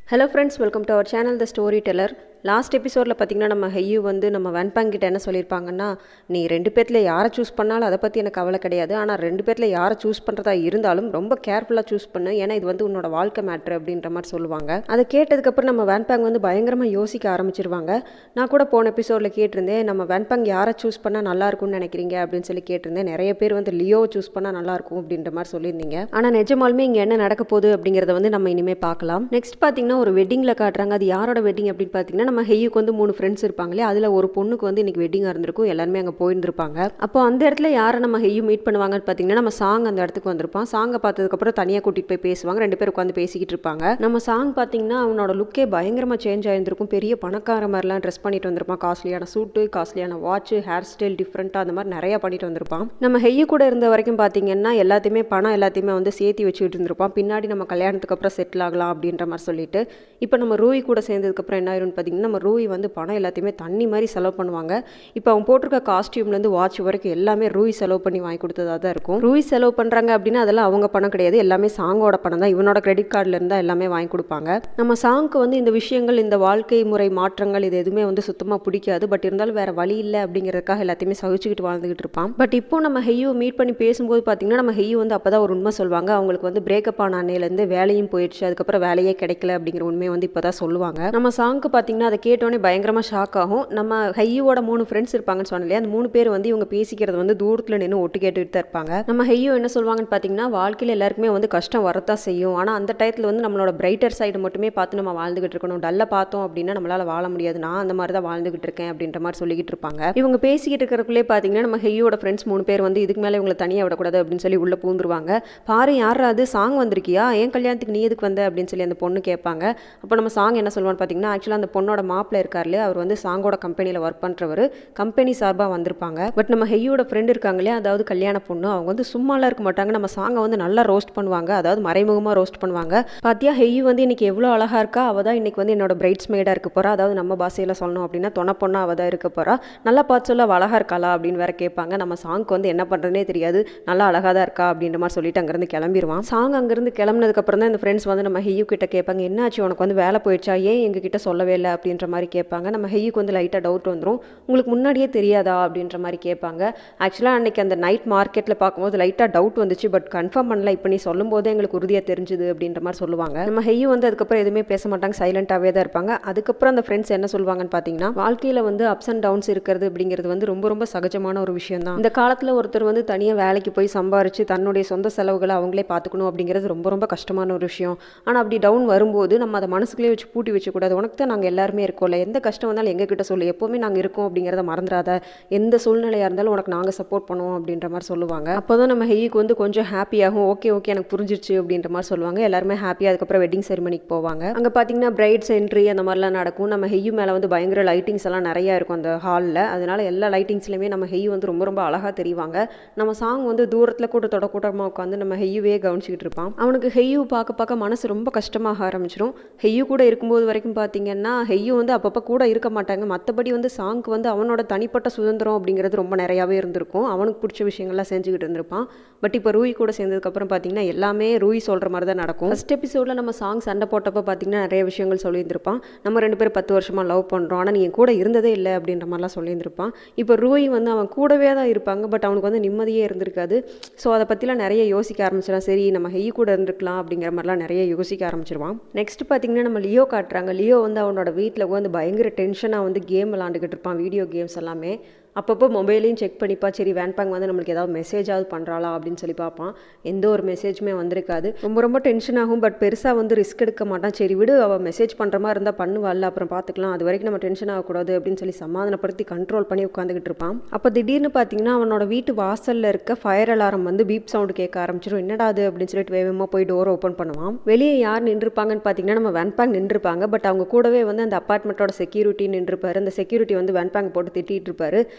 hello friends welcome to our channel the story teller last எபிசோடில் பார்த்தீங்கன்னா நம்ம ஹெய்யூ வந்து நம்ம வென்பாங் கிட்ட என்ன சொல்லியிருப்பாங்கன்னா நீ ரெண்டு பேர்த்தில் யாரை சூஸ் பண்ணாலும் அதை பற்றி எனக்கு கவலை கிடையாது ஆனால் ரெண்டு பேர்த்தில் யாரை சூஸ் பண்ணுறதா இருந்தாலும் ரொம்ப கேர்ஃபுல்லாக சூஸ் பண்ணு ஏன்னா இது வந்து உன்னோட வாழ்க்கை மேட்ரு அப்படின்ற மாதிரி சொல்லுவாங்க அதை கேட்டதுக்கப்புறம் நம்ம வேன்பாங் வந்து பயங்கரமாக யோசிக்க ஆரம்பிச்சிருவாங்க நான் கூட போன எபிசோடில் கேட்டிருந்தேன் நம்ம வேன்பாங் யாரை சூஸ் பண்ணால் நல்லா இருக்கும்னு நினைக்கிறீங்க அப்படின்னு சொல்லி கேட்டிருந்தேன் நிறைய பேர் வந்து லியோ சூஸ் பண்ணால் நல்லா இருக்கும் அப்படின்ற மாதிரி சொல்லியிருந்தீங்க ஆனால் நிஜமாலுமே இங்கே என்ன நடக்க போகுது அப்படிங்கிறத வந்து நம்ம இனிமேல் பார்க்கலாம் நெக்ஸ்ட் பார்த்தீங்கன்னா ஒரு வெட்டிங்கில் காட்டுறாங்க அது யாரோட வெட்டிங் அப்படின்னு பார்த்தீங்கன்னா நம்ம ஹெய்யுக்கு வந்து மூணு ஃப்ரெண்ட்ஸ் இருப்பாங்களே அதில் ஒரு பொண்ணுக்கு வந்து இன்னைக்கு வெட்டிங்காக இருந்திருக்கும் எல்லாருமே அங்கே போயிருந்திருப்பாங்க அப்போ அந்த இடத்துல யாரை நம்ம ஹெய்யு மீட் பண்ணுவாங்கன்னு பார்த்தீங்கன்னா நம்ம சாங் அந்த இடத்துக்கு வந்திருப்பான் சாங்கை பார்த்ததுக்கப்புறம் தனியாக கூட்டிகிட்டு போய் பேசுவாங்க ரெண்டு பேரும் உட்காந்து பேசிக்கிட்டு இருப்பாங்க நம்ம சாங் பார்த்தீங்கன்னா அவனோட லுக்கே பயங்கரமாக சேஞ்ச் ஆயிருந்திருக்கும் பெரிய பணக்கார மாதிரிலாம் ட்ரெஸ் பண்ணிட்டு வந்திருப்பான் காஸ்ட்லியான சூட்டு காஸ்ட்லியான வாட்ச் ஹேர் ஸ்டைல் டிஃப்ரெண்ட்டாக அந்த மாதிரி நிறையா பண்ணிட்டு வந்திருப்பான் நம்ம ஹெய்யு கூட இருந்த வரைக்கும் பார்த்தீங்கன்னா எல்லாத்தையுமே பணம் எல்லாத்தையுமே வந்து சேர்த்து வச்சுக்கிட்டு இருந்திருப்பான் பின்னாடி நம்ம கல்யாணத்துக்கு அப்புறம் செட்டில் ஆகலாம் அப்படின்ற மாதிரி சொல்லிட்டு இப்போ நம்ம ரூய் கூட சேர்ந்ததுக்கப்புறம் என்ன ஆயிரும்னு பார்த்தீங்கன்னா நம்ம ரூய் வந்து பணம் எல்லாத்தையுமே தண்ணி மாதிரி செலவு பண்ணுவாங்க இப்போ அவன் போட்டிருக்க காஸ்டியூம்லேருந்து வாட்ச் வரைக்கும் எல்லாமே ரூய் செலவு பண்ணி வாங்கி கொடுத்ததாக தான் இருக்கும் ரூய் செலவு பண்ணுறாங்க அப்படின்னா அதெல்லாம் அவங்க பணம் கிடையாது எல்லாமே சாங்கோட பணம் தான் இவனோட கிரெடிட் கார்டில் இருந்தால் எல்லாமே வாங்கி கொடுப்பாங்க நம்ம சாங்க்கு வந்து இந்த விஷயங்கள் இந்த வாழ்க்கை முறை மாற்றங்கள் இது எதுவுமே வந்து சுத்தமாக பிடிக்காது பட் இருந்தாலும் வேற வழி இல்லை அப்படிங்கிறதுக்காக எல்லாத்தையுமே சகிச்சுக்கிட்டு வாழ்ந்துகிட்டு இருப்பான் பட் இப்போ நம்ம ஹெய்யூ மீட் பண்ணி பேசும்போது பார்த்தீங்கன்னா நம்ம ஹெய்யூ வந்து அப்போ தான் ஒரு உண்மை சொல்லுவாங்க அவங்களுக்கு வந்து பிரேக்கப் ஆன அன்னையிலேருந்து வேலையும் போயிடுச்சு அதுக்கப்புறம் வேலையே கிடைக்கல அப்படிங்கிற உண்மையை வந்து இப்போ தான் சொல்லுவாங்க நம்ம சாங்க்கு பார்த்தீங்கன்னா அதை கேட்டோன்னே பயங்கரமாக ஷாக் ஆகும் நம்ம ஹையோட மூணு ஃப்ரெண்ட்ஸ் இருப்பாங்கன்னு சொன்னேன் இல்லையா அந்த மூணு பேர் வந்து இவங்க பேசிக்கிறது வந்து தூரத்தில் நின்று ஒட்டு கேட்டுட்டு தான் இருப்பாங்க நம்ம ஹையோ என்ன சொல்லுவாங்கன்னு பார்த்தீங்கன்னா வாழ்க்கையில் எல்லாருக்குமே வந்து கஷ்டம் வரத்தான் செய்யும் ஆனால் அந்த டயத்தில் வந்து நம்மளோட பிரைட்டர் சைடு மட்டுமே பார்த்து நம்ம வாழ்ந்துகிட்டு இருக்கணும் டல்ல பார்த்தோம் அப்படின்னா நம்மளால வாழ முடியாது நான் அந்த மாதிரி தான் வாழ்ந்துகிட்டு இருக்கேன் அப்படின்ற மாதிரி சொல்லிக்கிட்டு இருப்பாங்க இவங்க பேசிக்கிட்டு இருக்கிறக்குள்ளே பார்த்தீங்கன்னா நம்ம ஹெய்யோட ஃப்ரெண்ட்ஸ் மூணு பேர் வந்து இதுக்கு மேலே இவங்களை தனியாக விடக்கூடாது அப்படின்னு சொல்லி உள்ள பூந்துருவாங்க பாரு யாரா அது சாங் வந்திருக்கியா ஏன் கல்யாணத்துக்கு நீ எதுக்கு வந்த அப்படின்னு சொல்லி அந்த பொண்ணு கேட்பாங்க அப்போ நம்ம சாங் என்ன சொல்லுவான்னு பார்த்தீங்கன்னா ஆக்சுவலாக அந்த பொண்ணோட மாப்பிள்ள இருக்கார்ல அவர் வந்து சாங்கோட கம்பெனியில் ஒர்க் பண்ணுறவர் கம்பெனி சார்பாக வந்திருப்பாங்க பட் நம்ம ஹெய்யோட ஃப்ரெண்ட் இருக்காங்களே அதாவது கல்யாண பொண்ணு அவங்க வந்து சும்மாலாம் இருக்க மாட்டாங்க நம்ம சாங்கை வந்து நல்லா ரோஸ்ட் பண்ணுவாங்க அதாவது மறைமுகமாக ரோஸ்ட் பண்ணுவாங்க பாத்தியா ஹெய்யு வந்து இன்னைக்கு எவ்வளோ அழகா இருக்கா அவள் தான் இன்னைக்கு வந்து என்னோட பிரைட்ஸ் மேடாக இருக்க போறா அதாவது நம்ம பாஷையில் சொல்லணும் அப்படின்னா தொண பொண்ணா அவள் தான் இருக்க போறா நல்லா பார்த்து சொல்ல அவள் அழகா இருக்காளா அப்படின்னு வேற கேட்பாங்க நம்ம சாங்க்கு வந்து என்ன பண்ணுறதுனே தெரியாது நல்லா அழகா தான் இருக்கா அப்படின்ற மாதிரி சொல்லிட்டு அங்கேருந்து கிளம்பிடுவான் சாங் அங்கேருந்து கிளம்புனதுக்கப்புறம் தான் இந்த ஃப்ரெண்ட்ஸ் வந்து நம்ம ஹெய்யு கிட்ட கேட்பாங்க என்னாச்சு உனக்கு வந்து வேலை போயிடுச்சா ஏன் எங்ககிட்ட சொல்லவே இல்லை அப்படின்ற மாதிரி கேட்பாங்க நம்ம ஹெய்யுக்கு வந்து லைட்டாக டவுட் வந்துடும் உங்களுக்கு முன்னாடியே தெரியாதா அப்படின்ற மாதிரி கேட்பாங்க ஆக்சுவலாக அன்னைக்கு அந்த நைட் மார்க்கெட்டில் பார்க்கும்போது லைட்டாக டவுட் வந்துச்சு பட் கன்ஃபார்ம் பண்ணல இப்போ நீ சொல்லும் போதே எங்களுக்கு உறுதியாக தெரிஞ்சுது அப்படின்ற மாதிரி சொல்லுவாங்க நம்ம ஹெய்யும் வந்து அதுக்கப்புறம் எதுவுமே பேச மாட்டாங்க சைலண்ட்டாகவே தான் இருப்பாங்க அதுக்கப்புறம் அந்த ஃப்ரெண்ட்ஸ் என்ன சொல்லுவாங்கன்னு பார்த்தீங்கன்னா வாழ்க்கையில் வந்து அப்ஸ் அண்ட் டவுன்ஸ் இருக்கிறது அப்படிங்கிறது வந்து ரொம்ப ரொம்ப சகஜமான ஒரு விஷயம் தான் இந்த காலத்தில் ஒருத்தர் வந்து தனியாக வேலைக்கு போய் சம்பாரிச்சு தன்னுடைய சொந்த செலவுகளை அவங்களே பார்த்துக்கணும் அப்படிங்கிறது ரொம்ப ரொம்ப கஷ்டமான ஒரு விஷயம் ஆனால் அப்படி டவுன் வரும்போது நம்ம அதை மனசுக்குள்ளே வச்சு பூட்டி வச்சக்கூடாது உனக்கு தான் நாங்கள் எல்லாருமே இருக்கோம்ல எந்த கஷ்டம் வந்தாலும் எங்ககிட்ட சொல்லு எப்போவுமே நாங்கள் இருக்கோம் அப்படிங்கிறத மறந்துடாத எந்த சூழ்நிலையாக இருந்தாலும் உனக்கு நாங்கள் சப்போர்ட் பண்ணுவோம் அப்படின்ற மாதிரி சொல்லுவாங்க அப்போ தான் நம்ம ஹெய்க்கு வந்து கொஞ்சம் ஹாப்பியாகும் ஓகே ஓகே எனக்கு புரிஞ்சிருச்சு அப்படின்ற மாதிரி சொல்லுவாங்க எல்லாருமே ஹாப்பியாக அதுக்கப்புறம் வெட்டிங் செரிமனிக்கு போவாங்க அங்கே பார்த்தீங்கன்னா பிரைட்ஸ் என்ட்ரி அந்த மாதிரிலாம் நடக்கும் நம்ம ஹெய்யு மேலே வந்து பயங்கர லைட்டிங்ஸ் எல்லாம் நிறையா இருக்கும் அந்த ஹாலில் அதனால எல்லா லைட்டிங்ஸ்லையுமே நம்ம ஹெய்யு வந்து ரொம்ப ரொம்ப அழகாக தெரிவாங்க நம்ம சாங் வந்து தூரத்தில் கூட தொட கூட்டமாக உட்காந்து நம்ம ஹெய்யுவே கவனிச்சிக்கிட்டு இருப்பான் அவனுக்கு ஹெய்யு பார்க்க பார்க்க மனசு ரொம்ப கஷ்டமாக ஆரம்பிச்சிடும் ஹெய்யு கூட இருக்கும்போது வரைக்கும் பார்த்தீங்கன்னா ஹெய்யு வந்து அப்பப்போ கூட இருக்க மாட்டாங்க மற்றபடி வந்து சாங்க்கு வந்து அவனோட தனிப்பட்ட சுதந்திரம் அப்படிங்கிறது ரொம்ப நிறையாவே இருந்திருக்கும் அவனுக்கு பிடிச்ச விஷயங்கள்லாம் செஞ்சுக்கிட்டு இருந்திருப்பான் பட் இப்போ ரூய் கூட சேர்ந்ததுக்கப்புறம் பார்த்தீங்கன்னா எல்லாமே ரூய் சொல்கிற மாதிரி தான் நடக்கும் ஃபஸ்ட் எபிசோடில் நம்ம சாங் சண்டை போட்டப்போ பார்த்தீங்கன்னா நிறைய விஷயங்கள் சொல்லியிருந்திருப்பான் நம்ம ரெண்டு பேரும் பத்து வருஷமாக லவ் பண்ணுறோம் ஆனால் நீ என் கூட இருந்ததே இல்லை அப்படின்ற மாதிரிலாம் சொல்லியிருந்திருப்பான் இப்போ ரூய் வந்து அவன் கூடவே தான் இருப்பாங்க பட் அவனுக்கு வந்து நிம்மதியே இருந்திருக்காது ஸோ அதை பற்றிலாம் நிறைய யோசிக்க ஆரம்பிச்சிடான் சரி நம்ம ஹெய் கூட இருந்திருக்கலாம் அப்படிங்கிற மாதிரிலாம் நிறைய யோசிக்க ஆரம்பிச்சிருவான் நெக்ஸ்ட் பார்த்தீங்கன்னா நம்ம லியோ காட்டுறாங்க லியோ வந்து அவனோட வீட்டில் வந்து பயங்கர டென்ஷனாக வந்து கேம் விளாண்டுக்கிட்டு இருப்பான் வீடியோ கேம்ஸ் எல்லாமே அப்பப்போ மொபைலையும் செக் பண்ணிப்பா சரி வேன்பாங் வந்து நம்மளுக்கு ஏதாவது மெசேஜாவது பண்ணுறாளா அப்படின்னு சொல்லி பார்ப்பான் எந்த ஒரு மெசேஜுமே வந்திருக்காது ரொம்ப ரொம்ப டென்ஷன் ஆகும் பட் பெருசாக வந்து ரிஸ்க் எடுக்க மாட்டான் சரி விடு அவள் மெசேஜ் பண்ணுற மாதிரி இருந்தால் பண்ணுவாள்ல அப்புறம் பார்த்துக்கலாம் அது வரைக்கும் நம்ம டென்ஷன் ஆகக்கூடாது அப்படின்னு சொல்லி சமாதானப்படுத்தி கண்ட்ரோல் பண்ணி உட்காந்துக்கிட்டு இருப்பான் அப்போ திடீர்னு பார்த்தீங்கன்னா அவனோட வீட்டு வாசலில் இருக்க ஃபயர் அலாரம் வந்து பீப் சவுண்டு கேட்க ஆரம்பிச்சிடும் என்னடா அது அப்படின்னு சொல்லிட்டு வேகமாக போய் டோர் ஓப்பன் பண்ணுவான் வெளியே யார் நின்றுருப்பாங்கன்னு பார்த்தீங்கன்னா நம்ம வென்பாங் நின்றுருப்பாங்க பட் அவங்க கூடவே வந்து அந்த அப்பார்ட்மெண்ட்டோட செக்யூரிட்டி நின்றுப்பாரு அந்த செக்யூரிட்டி வந்து வென்பாங் போட்டு திட்டிகிட்டு இருப்பாரு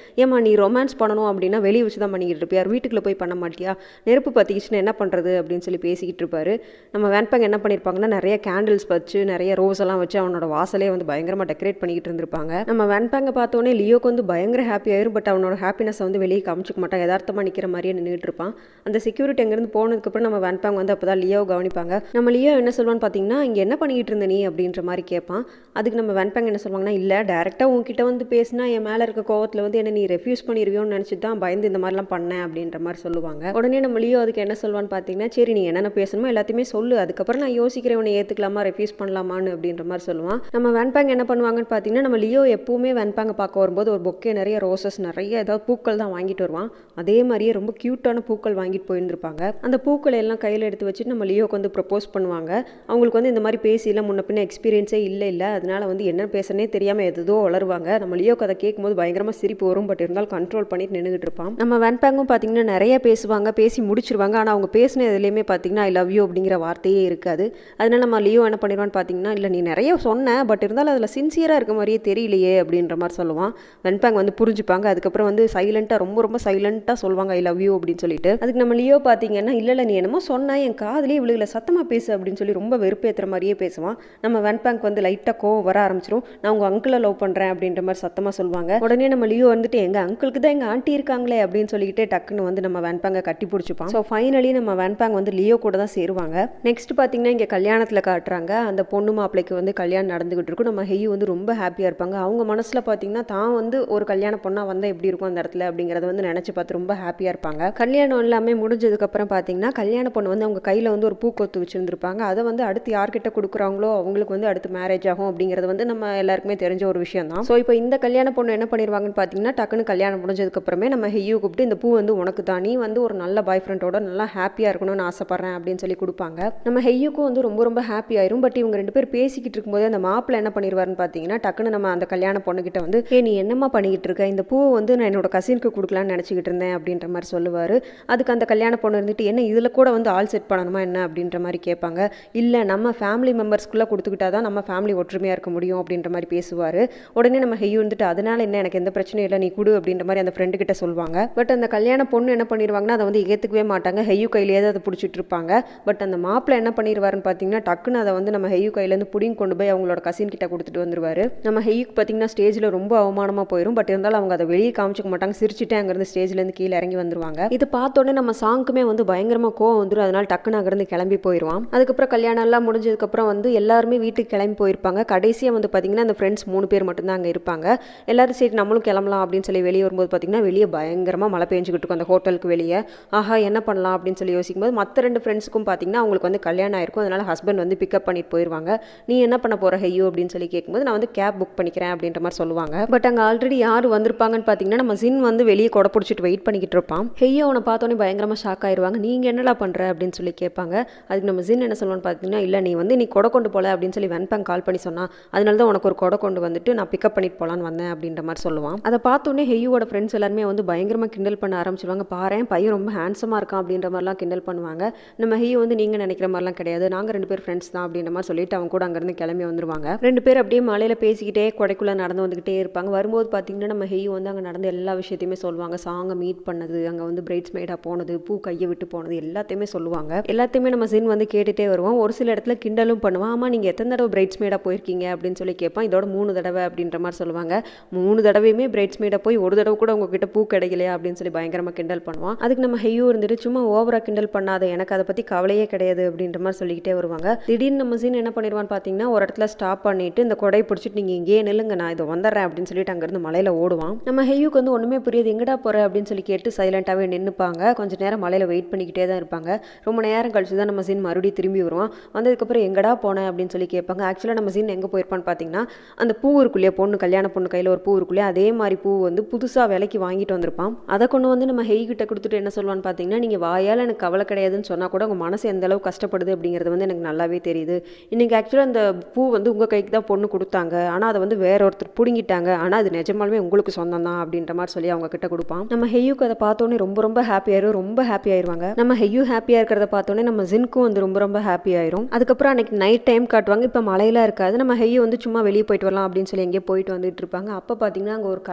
ஏமா நீ ரொமான்ஸ் பண்ணணும் அப்படின்னா வெளியே வச்சு தான் பண்ணிக்கிட்டு இருப்பியா வீட்டுக்குள்ளே போய் பண்ண மாட்டியா நெருப்பு பற்றிக்கிச்சுன்னா என்ன பண்ணுறது அப்படின்னு சொல்லி பேசிக்கிட்டு இருப்பாரு நம்ம வேன்பாங் என்ன பண்ணியிருப்பாங்கன்னா நிறைய கேண்டில்ஸ் வச்சு நிறைய ரோஸ் எல்லாம் வச்சு அவனோட வாசலே வந்து பயங்கரமாக டெக்கரேட் பண்ணிக்கிட்டு இருந்திருப்பாங்க நம்ம வேன்பாங்கை பார்த்தோன்னே லியோக்கு வந்து பயங்கர ஹாப்பி ஆயிரும் பட் அவனோட ஹாப்பினஸை வந்து வெளியே காமிச்சிக்க மாட்டான் யதார்த்தமாக நிற்கிற மாதிரியே நின்றுட்டு இருப்பான் அந்த செக்யூரிட்டி அங்கேருந்து போனதுக்கப்புறம் நம்ம வேன்பாங் வந்து அப்போ தான் லியோவை கவனிப்பாங்க நம்ம லியோ என்ன சொல்லுவான்னு பார்த்தீங்கன்னா இங்கே என்ன பண்ணிக்கிட்டு இருந்த நீ அப்படின்ற மாதிரி கேட்பான் அதுக்கு நம்ம வேன்பாங் என்ன சொல்லுவாங்கன்னா இல்லை டேரெக்டாக உங்ககிட்ட வந்து பேசினா என் மேலே இருக்க கோவத்தில் வந்து என்ன நீ ரெஃப்யூஸ் பண்ணிடுவியோன்னு நினச்சி தான் பயந்து இந்த மாதிரிலாம் பண்ணேன் அப்படின்ற மாதிரி சொல்லுவாங்க உடனே நம்ம லியோ அதுக்கு என்ன சொல்லுவான்னு பார்த்தீங்கன்னா சரி நீ என்னென்ன பேசணுமோ எல்லாத்தையுமே சொல்லு அதுக்கப்புறம் நான் யோசிக்கிறேன் உன்னை ஏற்றுக்கலாமா ரெஃப்யூஸ் பண்ணலாமான்னு அப்படின்ற மாதிரி சொல்லுவான் நம்ம வேன்பாங் என்ன பண்ணுவாங்கன்னு பார்த்தீங்கன்னா நம்ம லியோ எப்பவுமே வேன்பாங்க பார்க்க வரும்போது ஒரு பொக்கே நிறைய ரோசஸ் நிறைய ஏதாவது பூக்கள் தான் வாங்கிட்டு வருவான் அதே மாதிரியே ரொம்ப க்யூட்டான பூக்கள் வாங்கிட்டு போயிருந்திருப்பாங்க அந்த பூக்களை எல்லாம் கையில் எடுத்து வச்சுட்டு நம்ம லியோக்கு வந்து ப்ரப்போஸ் பண்ணுவாங்க அவங்களுக்கு வந்து இந்த மாதிரி பேசிலாம் முன்ன பின்ன எக்ஸ்பீரியன்ஸே இல்லை இல்லை அதனால வந்து என்ன பேசுறனே தெரியாமல் எதுதோ வளருவாங்க நம்ம லியோக்கு அதை கேட்கும்போது பயங்கரமாக சிரிப்பு வரும் பட் இருந்தாலும் கண்ட்ரோல் பண்ணிட்டு நின்றுட்டு இருப்பான் நம்ம வேன்பாங்கும் பார்த்தீங்கன்னா நிறைய பேசுவாங்க பேசி முடிச்சிருவாங்க ஆனால் அவங்க பேசின எதுலேயுமே பார்த்தீங்கன்னா ஐ லவ் யூ அப்படிங்கிற வார்த்தையே இருக்காது அதனால நம்ம லியோ என்ன பண்ணிடுவான்னு பார்த்தீங்கன்னா இல்லை நீ நிறைய சொன்ன பட் இருந்தாலும் அதில் சின்சியராக இருக்க மாதிரியே தெரியலையே அப்படின்ற மாதிரி சொல்லுவான் வெண்பாங் வந்து புரிஞ்சுப்பாங்க அதுக்கப்புறம் வந்து சைலண்ட்டாக ரொம்ப ரொம்ப சைலண்ட்டாக சொல்லுவாங்க ஐ லவ் யூ அப்படின்னு சொல்லிட்டு அதுக்கு நம்ம லியோ பார்த்தீங்கன்னா இல்லை இல்லை நீ என்னமோ சொன்ன என் காதலே இவ்வளோ சத்தமாக பேசு அப்படின்னு சொல்லி ரொம்ப வெறுப்பேற்றுற மாதிரியே பேசுவான் நம்ம வெண்பாங்க் வந்து லைட்டாக கோவம் வர ஆரம்பிச்சிரும் நான் உங்கள் அங்கிளை லவ் பண்ணுறேன் அப்படின்ற மாதிரி சத்தமாக சொல்லுவாங்க உடனே நம்ம லியோ வந்துட்டு எங்கள் அங்கிளுக்கு தான் எங்கள் ஆண்டி இருக்காங்களே அப்படின்னு சொல்லிக்கிட்டே டக்குன்னு வந்து நம்ம வேன்பாங்கை கட்டி பிடிச்சிப்பான் ஸோ ஃபைனலி நம்ம வேன்பாங் வந்து லியோ கூட தான் சேருவாங்க நெக்ஸ்ட் பார்த்தீங்கன்னா இங்கே கல்யாணத்தில் காட்டுறாங்க அந்த பொண்ணு மாப்பிள்ளைக்கு வந்து கல்யாணம் நடந்துகிட்டு இருக்கும் நம்ம ஹெய்யூ வந்து ரொம்ப ஹாப்பியாக இருப்பாங்க அவங்க மனசில் பார்த்தீங்கன்னா தான் வந்து ஒரு கல்யாண பொண்ணாக வந்தால் எப்படி இருக்கும் அந்த இடத்துல அப்படிங்கிறத வந்து நினச்சி பார்த்து ரொம்ப ஹாப்பியாக இருப்பாங்க கல்யாணம் எல்லாமே முடிஞ்சதுக்கப்புறம் பார்த்தீங்கன்னா கல்யாண பொண்ணு வந்து அவங்க கையில் வந்து ஒரு பூக்கொத்து வச்சுருந்துருப்பாங்க அதை வந்து அடுத்து யார்கிட்ட கொடுக்குறாங்களோ அவங்களுக்கு வந்து அடுத்து மேரேஜ் ஆகும் அப்படிங்கிறது வந்து நம்ம எல்லாருக்குமே தெரிஞ்ச ஒரு விஷயம் தான் ஸோ இப்போ இந்த கல்யாண பொண்ணு என்ன பண்ணிடுவாங்கன்னு பார்த்தீங்கன்னா டக்குன்னு கல்யாணம் முடிஞ்சதுக்கப்புறமே நம்ம ஹெய்யூ கூப்பிட்டு இந்த பூ வந்து உனக்கு தான் நீ வந்து ஒரு நல்ல பாய் ஃப்ரெண்டோட நல்லா ஹாப்பியாக இருக்கணும்னு ஆசைப்பட்றேன் அப்படின்னு சொல்லி கொடுப்பாங்க நம்ம ஹெய்யூக்கும் வந்து ரொம்ப ரொம்ப ஹாப்பி ஆயிரும் பட் இவங்க ரெண்டு பேர் பேசிக்கிட்டு இருக்கும்போது அந்த மாப்பிள்ளை என்ன பண்ணிடுவாருன்னு பார்த்தீங்கன்னா டக்குன்னு நம்ம அந்த கல்யாண பொண்ணுகிட்ட வந்து ஏ நீ என்னம்மா பண்ணிக்கிட்டு இருக்க இந்த பூவை வந்து நான் என்னோட கசினுக்கு கொடுக்கலான்னு நினச்சிக்கிட்டு இருந்தேன் அப்படின்ற மாதிரி சொல்லுவார் அதுக்கு அந்த கல்யாண பொண்ணு இருந்துட்டு என்ன இதில் கூட வந்து ஆள் செட் பண்ணணுமா என்ன அப்படின்ற மாதிரி கேட்பாங்க இல்லை நம்ம ஃபேமிலி மெம்பர்ஸ்க்குள்ளே கொடுத்துக்கிட்டா தான் நம்ம ஃபேமிலி ஒற்றுமையாக இருக்க முடியும் அப்படின்ற மாதிரி பேசுவார் உடனே நம்ம ஹெய்யூ வந்துட்டு அதனால என்ன எனக்கு எந்த பிரச்சனையும் இல்லை நீ கொடு அப்படின்ற மாதிரி அந்த ஃப்ரெண்டு கிட்ட சொல்லுவாங்க பட் அந்த கல்யாண பொண்ணு என்ன பண்ணிடுவாங்கன்னா அதை வந்து ஏற்றுக்கவே மாட்டாங்க ஹெய்யூ கையிலேயே அதை பிடிச்சிட்டு இருப்பாங்க பட் அந்த மாப்பிள்ளை என்ன பண்ணிடுவாருன்னு பார்த்தீங்கன்னா டக்குன்னு அதை வந்து நம்ம ஹெய்யூ கையிலேருந்து புடிங் கொண்டு போய் அவங்களோட கசின் கிட்ட கொடுத்துட்டு வந்துருவாரு நம்ம ஹெய்யூக்கு பார்த்தீங்கன்னா ஸ்டேஜில் ரொம்ப அவமானமாக போயிடும் பட் இருந்தாலும் அவங்க அதை வெளியே காமிச்சிக்க மாட்டாங்க சிரிச்சுட்டு அங்கேருந்து ஸ்டேஜ்லேருந்து கீழே இறங்கி வந்துருவாங்க இது பார்த்தோன்னே நம்ம சாங்க்குமே வந்து பயங்கரமாக கோவம் வந்துடும் அதனால டக்குன்னு அங்கேருந்து கிளம்பி போயிடுவான் அதுக்கப்புறம் கல்யாணம் எல்லாம் முடிஞ்சதுக்கப்புறம் வந்து எல்லாருமே வீட்டுக்கு கிளம்பி போயிருப்பாங்க கடைசியாக வந்து பார்த்தீங்கன்னா அந்த ஃப்ரெண்ட்ஸ் மூணு பேர் மட்டும்தான் அங்கே இருப்பாங்க எல்லாரும் சரி நம்மளும் கிளம்பலாம் அப்படின்னு சொல்லி வெளியே வரும்போது பார்த்தீங்கன்னா வெளியே பயங்கரமாக மழை பெஞ்சுக்கிட்டு இருக்கும் அந்த ஹோட்டலுக்கு வெளியே ஆஹா என்ன பண்ணலாம் அப்படின்னு சொல்லி யோசிக்கும்போது மற்ற ரெண்டு ஃப்ரெண்ட்ஸுக்கும் பார்த்தீங்கன்னா அவங்களுக்கு வந்து கல்யாணம் ஆயிருக்கும் அதனால ஹஸ்பண்ட் வந்து பிக்கப் பண்ணிட்டு போயிடுவாங்க நீ என்ன பண்ண போகிற ஹெய்யோ அப்படின்னு சொல்லி கேட்கும்போது நான் வந்து கேப் புக் பண்ணிக்கிறேன் அப்படின்ற மாதிரி சொல்லுவாங்க பட் அங்கே ஆல்ரெடி யார் வந்திருப்பாங்கன்னு பார்த்தீங்கன்னா நம்ம ஜின் வந்து வெளியே கொடை பிடிச்சிட்டு வெயிட் பண்ணிக்கிட்டு இருப்பான் ஹெய்யோ அவனை பார்த்தோன்னே பயங்கரமாக ஷாக் ஆயிடுவாங்க நீங்கள் என்னடா பண்ணுற அப்படின்னு சொல்லி கேட்பாங்க அதுக்கு நம்ம ஜின் என்ன சொல்லுவான்னு பார்த்தீங்கன்னா இல்லை நீ வந்து நீ கொடை கொண்டு போல அப்படின்னு சொல்லி வென்பாங் கால் பண்ணி சொன்னா அதனால தான் உனக்கு ஒரு கொடை கொண்டு வந்துட்டு நான் பிக்கப் பண்ணிட்டு போகலான்னு வந்தேன் அப்படின்ற மாதிரி சொல்லுவான் அதை பார்த்தோன்னே ஹெய்யோட ஃப்ரெண்ட்ஸ் எல்லாருமே வந்து பயங்கரமாக கிண்டல் பண்ண ஆரம்பிச்சிருவாங்க பாரேன் பையன் ரொம்ப ஹேண்ட்ஸமாக இருக்கான் அப்படின்ற மாதிரிலாம் கிண்டல் பண்ணுவாங்க நம்ம ஹெய்யோ வந்து நீங்கள் நினைக்கிற மாதிரிலாம் கிடையாது நாங்கள் ரெண்டு பேர் ஃப்ரெண்ட்ஸ் தான் அப்படின்ற மாதிரி சொல்லிட்டு அவங்க கூட அங்கேருந்து கிளம்பி வந்துருவாங்க ரெண்டு பேர் அப்படியே மலையில் பேசிக்கிட்டே கொடைக்குள்ளே நடந்து வந்துக்கிட்டே இருப்பாங்க வரும்போது பார்த்தீங்கன்னா நம்ம ஹெய்யோ வந்து அங்கே நடந்த எல்லா விஷயத்தையுமே சொல்லுவாங்க சாங்கை மீட் பண்ணது அங்கே வந்து பிரைட்ஸ் மேடாக போனது பூ கையை விட்டு போனது எல்லாத்தையுமே சொல்லுவாங்க எல்லாத்தையுமே நம்ம சின் வந்து கேட்டுகிட்டே வருவோம் ஒரு சில இடத்துல கிண்டலும் பண்ணுவான் ஆமாம் நீங்கள் எத்தனை தடவை பிரைட்ஸ் மேடாக போயிருக்கீங்க அப்படின்னு சொல்லி கேட்பான் இதோட மூணு தடவை அப்படின்ற மாதிரி சொல்லுவாங்க மூணு தடவையுமே பிரைட்ஸ் மேடாக போய் ஒரு தடவை கூட உங்ககிட்ட பூ கிடைக்கலையா அப்படின்னு சொல்லி பயங்கரமாக கிண்டல் பண்ணுவான் அதுக்கு நம்ம ஹெய்யோ இருந்துட்டு சும்மா ஓவராக கிண்டல் பண்ணாத எனக்கு அதை பற்றி கவலையே கிடையாது அப்படின்ற மாதிரி சொல்லிக்கிட்டே வருவாங்க திடீர்னு நம்ம சீன் என்ன பண்ணிடுவான்னு பார்த்தீங்கன்னா ஒரு இடத்துல ஸ்டாப் பண்ணிட்டு இந்த கொடையை பிடிச்சிட்டு நீங்கள் இங்கேயே நில்லுங்க நான் இதை வந்துடுறேன் அப்படின்னு சொல்லிட்டு அங்கேருந்து மலையில் ஓடுவான் நம்ம ஹெய்யூக்கு வந்து ஒன்றுமே புரியுது எங்கடா போகிற அப்படின்னு சொல்லி கேட்டு சைலண்ட்டாகவே நின்றுப்பாங்க கொஞ்ச நேரம் மலையில் வெயிட் பண்ணிக்கிட்டே தான் இருப்பாங்க ரொம்ப நேரம் கழிச்சு தான் நம்ம சீன் மறுபடியும் திரும்பி வருவான் வந்ததுக்கப்புறம் எங்கடா போனேன் அப்படின்னு சொல்லி கேட்பாங்க ஆக்சுவலாக நம்ம சீன் எங்கே போயிருப்பான்னு பார்த்தீங்கன்னா அந்த பூ இருக்குள்ளேயே பொண்ணு கல்யாண பொண்ணு கையில் ஒரு பூ இருக்குள்ளேயே அதே மாதிரி பூ வந்து புதுசாக விலைக்கு வாங்கிட்டு வந்திருப்பான் அதை கொண்டு வந்து நம்ம ஹெய் கிட்ட கொடுத்துட்டு என்ன சொல்லுவான்னு பார்த்தீங்கன்னா நீங்கள் வாயால் எனக்கு கவலை கிடையாதுன்னு சொன்னால் கூட உங்கள் மனசு எந்த அளவு கஷ்டப்படுது அப்படிங்கிறது வந்து எனக்கு நல்லாவே தெரியுது இன்னைக்கு ஆக்சுவலாக அந்த பூ வந்து உங்கள் கைக்கு தான் பொண்ணு கொடுத்தாங்க ஆனால் அதை வந்து வேற ஒருத்தர் பிடுங்கிட்டாங்க ஆனால் அது நிஜமாலுமே உங்களுக்கு சொந்தம் தான் அப்படின்ற மாதிரி சொல்லி அவங்க கிட்ட கொடுப்பான் நம்ம ஹெய்யூக்கு அதை பார்த்தோன்னே ரொம்ப ரொம்ப ஹாப்பி ஆயிரும் ரொம்ப ஹாப்பி ஆயிருவாங்க நம்ம ஹெய்யூ ஹாப்பியாக இருக்கிறத பார்த்தோன்னே நம்ம ஜின்க்கும் வந்து ரொம்ப ரொம்ப ஹாப்பி ஆயிரும் அதுக்கப்புறம் அன்னைக்கு நைட் டைம் காட்டுவாங்க இப்போ மழையில இருக்காது நம்ம ஹெய்யூ வந்து சும்மா வெளியே போயிட்டு வரலாம் அப்படின்னு சொல்லி எங்கேயோ போயிட்டு வந்துட்டு இருப்பாங்க அப்போ பார்த்தீங்கன்னா அங்கே ஒரு கடையில் வந்து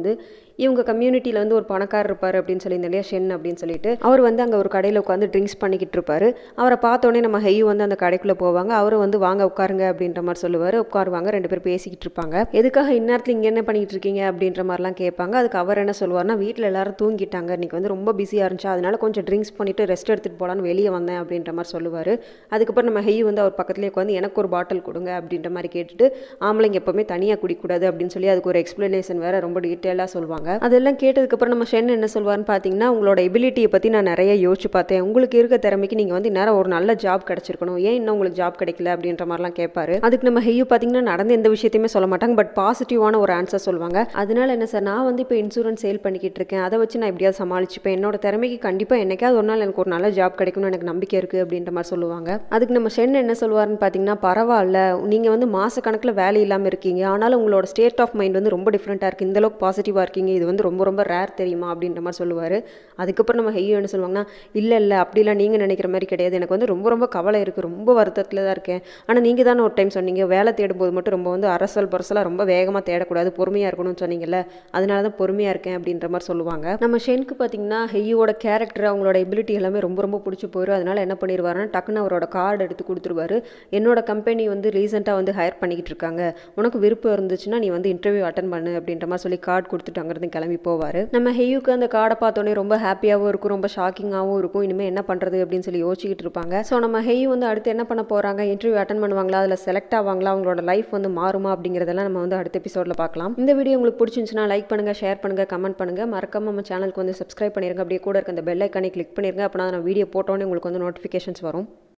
வந்து இவங்க கம்யூனிட்டியில் வந்து ஒரு பணக்காரர் இருப்பார் அப்படின்னு சொல்லி இல்லையா ஷென் அப்படின்னு சொல்லிட்டு அவர் வந்து அங்கே ஒரு கடையில் உட்காந்து ட்ரிங்க்ஸ் பண்ணிக்கிட்டு இருப்பாரு அவரை பார்த்தோன்னே நம்ம ஹெய்யூ வந்து அந்த கடைக்குள்ளே போவாங்க அவர் வந்து வாங்க உட்காருங்க அப்படின்ற மாதிரி சொல்லுவார் உட்காருவாங்க ரெண்டு பேரும் பேசிக்கிட்டு இருப்பாங்க எதுக்காக இந்நேரத்தில் இங்கே என்ன பண்ணிக்கிட்டு இருக்கீங்க அப்படின்ற மாதிரிலாம் கேட்பாங்க அதுக்கு அவர் என்ன சொல்லுவார்னா வீட்டில் எல்லாரும் தூங்கிட்டாங்க இன்னைக்கு வந்து ரொம்ப பிஸியாக இருந்துச்சு அதனால கொஞ்சம் ட்ரிங்க்ஸ் பண்ணிட்டு ரெஸ்ட் எடுத்துகிட்டு போகலான்னு வெளியே வந்தேன் அப்படின்ற மாதிரி சொல்லுவார் அதுக்கப்புறம் நம்ம ஹெய்யூ வந்து அவர் பக்கத்துலேயே உட்காந்து எனக்கு ஒரு பாட்டில் கொடுங்க அப்படின்ற மாதிரி கேட்டுட்டு ஆம்பளைங்க எப்போவுமே தனியாக குடிக்கூடாது அப்படின்னு சொல்லி அதுக்கு ஒரு எக்ஸ்ப்ளனேஷன் வேறு ரொம்ப டீட்டெயிலாக சொல்லுவாங்க அதெல்லாம் கேட்டதுக்கப்புறம் நம்ம ஷென் என்ன சொல்வார்னு பார்த்தீங்கன்னா உங்களோட எபிலிட்டியை பற்றி நான் நிறைய யோசிச்சு பார்த்தேன் உங்களுக்கு இருக்க திறமைக்கு நீங்கள் வந்து நேரம் ஒரு நல்ல ஜாப் கிடச்சிருக்கணும் ஏன் இன்னும் உங்களுக்கு ஜாப் கிடைக்கல அப்படின்ற மாதிரிலாம் கேட்பாரு அதுக்கு நம்ம ஹெய்யூ பார்த்தீங்கன்னா நடந்த எந்த விஷயத்தையுமே சொல்ல மாட்டாங்க பட் பாசிட்டிவான ஒரு ஆன்சர் சொல்லுவாங்க அதனால என்ன சார் நான் வந்து இப்போ இன்சூரன்ஸ் சேல் பண்ணிக்கிட்டு இருக்கேன் அதை வச்சு நான் எப்படியாவது சமாளிச்சுப்பேன் என்னோட திறமைக்கு கண்டிப்பாக என்னைக்காவது ஒரு நாள் எனக்கு ஒரு நல்ல ஜாப் கிடைக்கும்னு எனக்கு நம்பிக்கை இருக்குது அப்படின்ற மாதிரி சொல்லுவாங்க அதுக்கு நம்ம ஷென் என்ன சொல்லுவாருன்னு பார்த்தீங்கன்னா பரவாயில்ல நீங்கள் வந்து மாதக்கணக்கில் வேலை இல்லாமல் இருக்கீங்க ஆனாலும் உங்களோட ஸ்டேட் ஆஃப் மைண்ட் வந்து ரொம்ப டிஃப்ரெண்ட்டாக இருக்குது இந்த அளவுக்கு பாசிட்டிவாக இருக்கீங்க இது வந்து ரொம்ப ரொம்ப ரேர் தெரியுமா அப்படின்ற மாதிரி சொல்லுவார் அதுக்கப்புறம் நம்ம ஹெய்யோ என்ன சொல்லுவாங்கன்னா இல்லை இல்லை அப்படிலாம் நீங்கள் நினைக்கிற மாதிரி கிடையாது எனக்கு வந்து ரொம்ப ரொம்ப கவலை இருக்குது ரொம்ப வருத்தத்தில் தான் இருக்கேன் ஆனால் நீங்கள் தானே ஒரு டைம் சொன்னீங்க வேலை தேடும்போது மட்டும் ரொம்ப வந்து அரசல் பரசலாக ரொம்ப வேகமாக தேடக்கூடாது பொறுமையாக இருக்கணும்னு சொன்னீங்கல்ல அதனால தான் பொறுமையாக இருக்கேன் அப்படின்ற மாதிரி சொல்லுவாங்க நம்ம ஷென்க்கு பார்த்தீங்கன்னா ஹெய்யோட கேரக்டர் அவங்களோட எபிலிட்டி எல்லாமே ரொம்ப ரொம்ப பிடிச்சி போயிடும் அதனால என்ன பண்ணிடுவாருன்னா டக்குன்னு அவரோட கார்டு எடுத்து கொடுத்துருவாரு என்னோட கம்பெனி வந்து ரீசெண்டாக வந்து ஹையர் பண்ணிக்கிட்டு இருக்காங்க உனக்கு விருப்பம் இருந்துச்சுன்னா நீ வந்து இன்டர்வியூ அட்டன் பண்ணு அப்படின்ற மாதிரி சொல்லி கார்டு கொடுத்துட்டு அங்கேருந்து கிளம்பி போவார் நம்ம ஹெய்யூக்கு அந்த கார்டை பார்த்தோன்னே ரொம்ப ஹாப்பியாகவும் இருக்கும் ரொம்ப ஷாக்கிங்காகவும் இருக்கும் இனிமேல் என்ன பண்ணுறது அப்படின்னு சொல்லி யோசிச்சுக்கிட்டு இருப்பாங்க ஸோ நம்ம ஹெய்யூ வந்து அடுத்து என்ன பண்ண போகிறாங்க இன்டர்வியூ அட்டன் பண்ணுவாங்களா அதில் செலக்ட் ஆவாங்களா அவங்களோட லைஃப் வந்து மாறுமா அப்படிங்கிறதெல்லாம் நம்ம வந்து அடுத்த எபிசோடில் பார்க்கலாம் இந்த வீடியோ உங்களுக்கு பிடிச்சிருந்துச்சுன்னா லைக் பண்ணுங்கள் ஷேர் பண்ணுங்கள் கமெண்ட் பண்ணுங்கள் மறக்காம நம்ம சேனலுக்கு வந்து சப்ஸ்கிரைப் பண்ணிருங்க அப்படியே கூட இருக்க அந்த பெல் ஐக்கானே கிளிக் பண்ணிருங்க அப்படின்னா நான் வீடியோ போட்டோன்னே உங்களுக்கு வந்து நோட்டிஃபிகேஷன்ஸ் வரும்